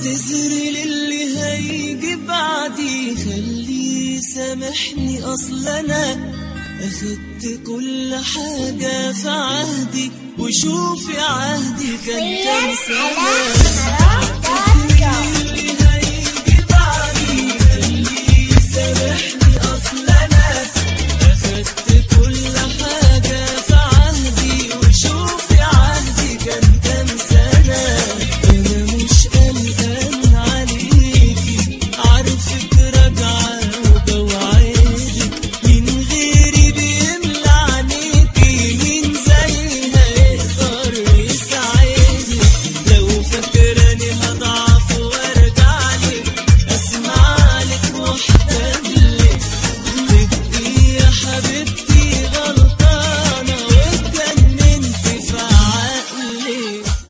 واعتذري للي هيجي بعدي خليه يسامحني اصل انا اخدت كل حاجة في عهدي وشوفي عهدي كان كام سنة